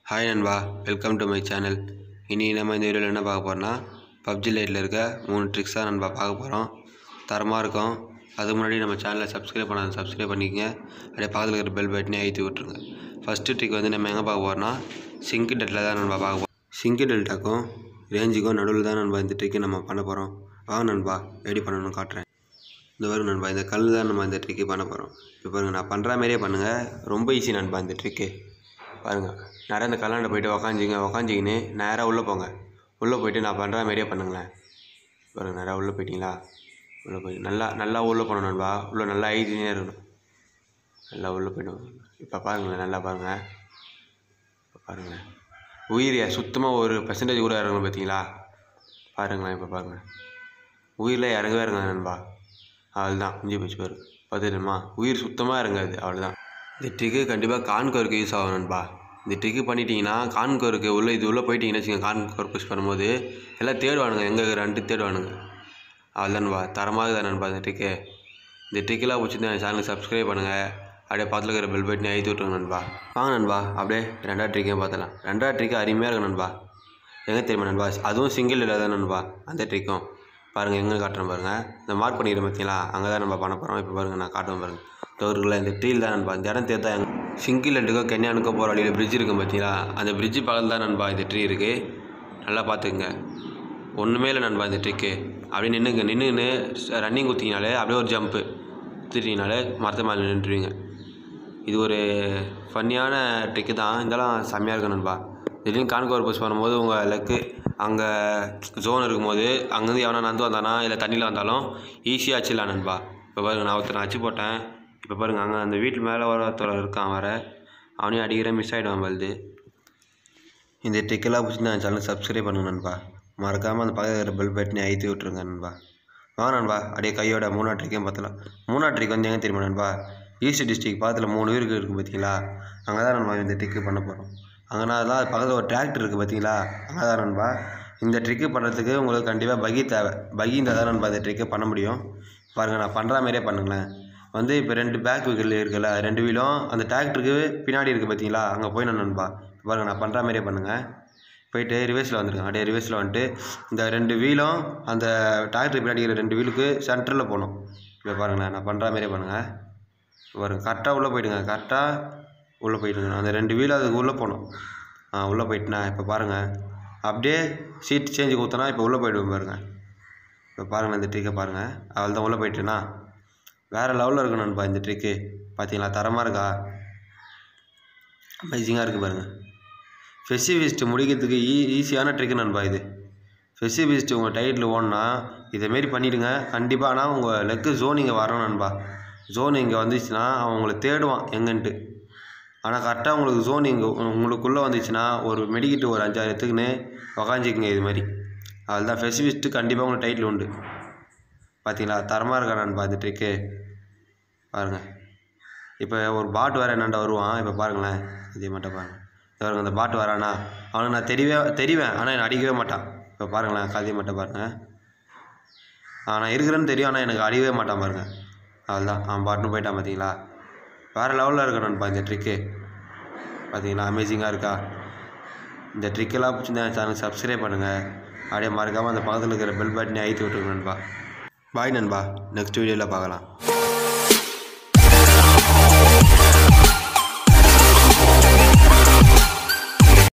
hi நண்பா welcome to my channel இனி நம்ம இந்த வீடியோவில் என்ன பார்க்க போகிறோம்னா பப்ஜி லைட்டில் இருக்க மூணு ட்ரிக்ஸ் தான் நண்பா பார்க்க போகிறோம் தரமாக இருக்கும் அதுக்கு முன்னாடி நம்ம சேனலை சப்ஸ்கிரைப் பண்ணாத சப்ஸ்கிரைப் பண்ணிக்கங்க அப்படியே பக்கத்தில் இருக்கிற பெல் பட்டனே ஏற்றி விட்ருங்க ஃபஸ்ட்டு ட்ரிக் வந்து நம்ம எங்கே பார்க்க போகிறோம்னா சிங்க் டெல்ட்டில் தான் நண்பா பார்க்க போகிறோம் சிங்க் டெல்ட்டாக்கும் ரேஞ்சுக்கும் நடுவில் தான் நண்பா இந்த ட்ரிக்கை நம்ம பண்ண போகிறோம் வாங்க நண்பா எப்படி பண்ணணும்னு காட்டுறேன் இந்த வரும் நண்பா இந்த கல் தான் நம்ம இந்த ட்ரிக்கு பண்ண போகிறோம் இப்போ பாருங்கள் நான் பண்ணுற மாதிரியே பண்ணுங்கள் ரொம்ப ஈஸி நண்பா இந்த ட்ரிக்கு பாருங்கள் நேராக இந்த கல்லாண்ட போயிட்டு உக்காஞ்சிங்க உக்காஞ்சிக்கின்னு நேராக உள்ளே போங்க உள்ளே போயிட்டு நான் பண்ணுற மாதிரியே பண்ணுங்களேன் பாருங்கள் நேராக உள்ளே போயிட்டீங்களா உள்ளே போய் நல்லா நல்லா உள்ளே போகணும் நண்பா உள்ளே நல்லா ஐடினே இருக்கணும் நல்லா உள்ளே போய்டும் இப்போ பாருங்களேன் நல்லா பாருங்கள் இப்போ பாருங்களேன் உயிரியா சுத்தமாக ஒரு பர்சன்டேஜ் கூட இறங்கணும் பார்த்தீங்களா பாருங்களேன் இப்போ பாருங்கள் உயிரில் இறங்கவே இறங்காது நண்பா அவ்வளோதான் முடிஞ்சு போச்சு பாரு பார்த்துட்டுமா உயிர் சுத்தமாக இறங்காது அவ்வளோதான் இந்த ட்ரிக்கு கண்டிப்பாக கான்கோருக்கு யூஸ் ஆகும் நண்பா இந்த ட்ரிக்கு பண்ணிட்டீங்கன்னா கான்கோருக்கு உள்ள இது உள்ளே போயிட்டீங்கன்னு வச்சுக்கோங்க கான்கோர் புஷ் பண்ணும்போது எல்லாம் தேடுவானுங்க எங்கே இருக்கிறான்ட்டு தேடுவானுங்க அவ்வளோதான்பா தரமாக தான் நண்பா இந்த ட்ரிக்கு இந்த ட்ரிக்கெல்லாம் பிடிச்சிருந்தா என் சேனலுக்கு சப்ஸ்கிரைப் பண்ணுங்கள் அப்படியே பக்கத்தில் இருக்கிற பெல் பட்டனை அழுத்தி விட்ருங்க நண்பா வாங்க நண்பா அப்படியே ரெண்டாவது ட்ரிக்கையும் பார்த்தலாம் ரெண்டாவது ட்ரிக்கு அருமையாக இருக்கும் நண்பா எங்கே தெரியுமா நண்பா அதுவும் சிங்கிள் இல்லை தான் நண்பா அந்த ட்ரிக்கும் பாருங்கள் எங்கே காட்டுறேன் பாருங்கள் இந்த மார்க் பண்ணிடுறேன் பார்த்தீங்களா அங்கே தான் நம்ம பண்ண போகிறோம் இப்போ பாருங்கள் நான் காட்டுவேன் பாருங்கள் தவறுகளை இந்த ட்ரீல் தான் நண்பா இந்த இடம் தேர்த்தா எங்க சிங்கிள் லெட்டுக்கோ கென்யானுக்கோ போகிற வழியில் பிரிட்ஜ் இருக்கும் பார்த்தீங்களா அந்த பிரிட்ஜு பக்கத்தில் தான் நண்பா இந்த ட்ரீ இருக்குது நல்லா பார்த்துக்குங்க ஒன்றுமே இல்லை நண்பா இந்த ட்ரிக்கு அப்படியே நின்றுங்க நின்றுன்னு ரன்னிங் குத்திங்கனாலே அப்படியே ஒரு ஜம்ப்பு குத்திட்டீங்கனாலே மரத்து மேலே நின்றுவீங்க இது ஒரு ஃபன்னியான ட்ரிக்கு தான் இதெல்லாம் செம்மையாக இருக்கும் நண்பா திடீர்னு கான்கோர் புஷ் பண்ணும்போது உங்கள் லக்கு அங்கே ஜோன் இருக்கும்போது அங்கேருந்து எவனா நந்து வந்தானா இல்லை தண்ணியில் வந்தாலும் ஈஸியாக அச்சிடலாம் நண்பா இப்போ பாருங்க நான் ஒருத்தர் அச்சு போட்டேன் இப்போ பாருங்கள் அங்கே அந்த வீட்டு மேலே ஒரு ஒருத்தர் இருக்கான் வர அவனையும் அடிக்கிற மிஸ் ஆகிடுவான் பல்து இந்த ட்ரிக்கெல்லாம் பிடிச்சிருந்தா என் சேனல் சப்ஸ்கிரைப் பண்ணுங்க நண்பா மறக்காமல் அந்த பக்கத்தில் இருக்கிற பெல் பட்டனை அழுத்தி விட்ருங்க நண்பா வாங்க நண்பா அப்படியே கையோட மூணாவது ட்ரிக்கையும் பார்த்தலாம் மூணாவது ட்ரிக் வந்து எங்கே தெரியுமா நண்பா ஈஸ்ட் டிஸ்ட்ரிக் பக்கத்தில் மூணு வீருக்கு இருக்குது பார்த்தீங்களா அங்கே தான் நண்பா இந்த ட்ரிக்கு பண்ண போகிறோம் அங்கேனா தான் பக்கத்தில் ஒரு டிராக்டர் இருக்குது பார்த்தீங்களா அங்கே தான் நண்பா இந்த ட்ரிக்கு பண்ணுறதுக்கு உங்களுக்கு கண்டிப்பாக பகி தேவை பகி இருந்தால் தான் நண்பா இந்த ட்ரிக்கை பண்ண முடியும் பாருங்கள் நான் பண்ணுற மாதிரியே பண்ணுங்களேன் வந்து இப்போ ரெண்டு பேக் வீல் இருக்குல்ல ரெண்டு வீலும் அந்த டிராக்டருக்கு பின்னாடி இருக்குது பார்த்தீங்களா அங்கே போய் நான் நண்பா பாருங்கள் நான் பண்ணுற மாதிரியே பண்ணுங்கள் போயிட்டு ரிவர்ஸில் வந்துருங்க அப்படியே ரிவர்ஸில் வந்துட்டு இந்த ரெண்டு வீலும் அந்த டிராக்டர் பின்னாடி இருக்கிற ரெண்டு வீலுக்கு சென்டரில் போகணும் இப்போ பாருங்களேன் நான் பண்ணுற மாதிரியே பண்ணுங்கள் பாருங்கள் கரெக்டாக உள்ளே போயிடுங்க கரெக்டாக உள்ளே போயிடுங்க அந்த ரெண்டு வீல் அதுக்கு உள்ளே போகணும் ஆ உள்ளே போயிட்டுனா இப்போ பாருங்கள் அப்படியே சீட் சேஞ்சு கொடுத்தனா இப்போ உள்ளே போயிடுவோம் பாருங்கள் இப்போ பாருங்கள் இந்த ட்ரிக்கை பாருங்கள் அவள் தான் உள்ளே போயிட்டுனா வேறு லெவலில் இருக்கு நண்பா இந்த ட்ரிக்கு பார்த்தீங்களா தரமாக இருக்கா அமேசிங்காக இருக்குது பாருங்கள் ஃபெஸ்டிவிஸ்ட் முடிக்கிறதுக்கு ஈ ஈஸியான ட்ரிக்கு நண்பா இது ஃபெஸ்டிவிஸ்ட் உங்கள் டைட்டில் ஓடனா இதேமாரி பண்ணிவிடுங்க கண்டிப்பாக ஆனால் உங்கள் லெக்கு ஜோன் இங்கே வரணும் நண்பா ஜோன் இங்கே வந்துச்சுன்னா அவன் உங்களை தேடுவான் எங்கன்ட்டு ஆனால் கரெக்டாக உங்களுக்கு ஜோன் இங்கே உங்களுக்குள்ளே வந்துச்சுன்னா ஒரு மெடிக்கிட்டு ஒரு அஞ்சாறு எடுத்துக்கின்னு உக்காஞ்சிக்குங்க இது மாதிரி அதில் தான் ஃபெஸ்டிவிஸ்ட்டு கண்டிப்பாக உங்களுக்கு டைட்டில் உண்டு பார்த்தீங்களா தரமாக இருக்கா நண்பா இந்த ட்ரிக்கு பாருங்கள் இப்போ ஒரு பாட்டு வேறு என்னண்டா வருவான் இப்போ பாருங்களேன் இதே மட்டும் பாருங்கள் பாருங்கள் அந்த பாட்டு வரானா அவனுக்கு நான் தெரியவே தெரிவேன் ஆனால் என்னை அடிக்கவே மாட்டான் இப்போ பாருங்களேன் கதையை மட்டும் பாருங்கள் நான் இருக்கிறேன்னு தெரியும் ஆனால் எனக்கு அடிக்கவே மாட்டான் பாருங்கள் அவள்தான் அவன் பாட்டுன்னு போயிட்டான் பார்த்தீங்களா வேறு லெவலில் இருக்க நண்பா இந்த ட்ரிக்கு பார்த்தீங்களா அமேசிங்காக இருக்கா இந்த ட்ரிக்கெல்லாம் பிடிச்சிருந்தா என் சேனல் சப்ஸ்கிரைப் பண்ணுங்கள் அப்படியே மறக்காமல் அந்த பக்கத்தில் இருக்கிற பெல் பட்டனை அழுத்தி விட்டுருங்க நண்பா பாய் நண்பா நெக்ஸ்ட் வீடியோவில் பார்க்கலாம்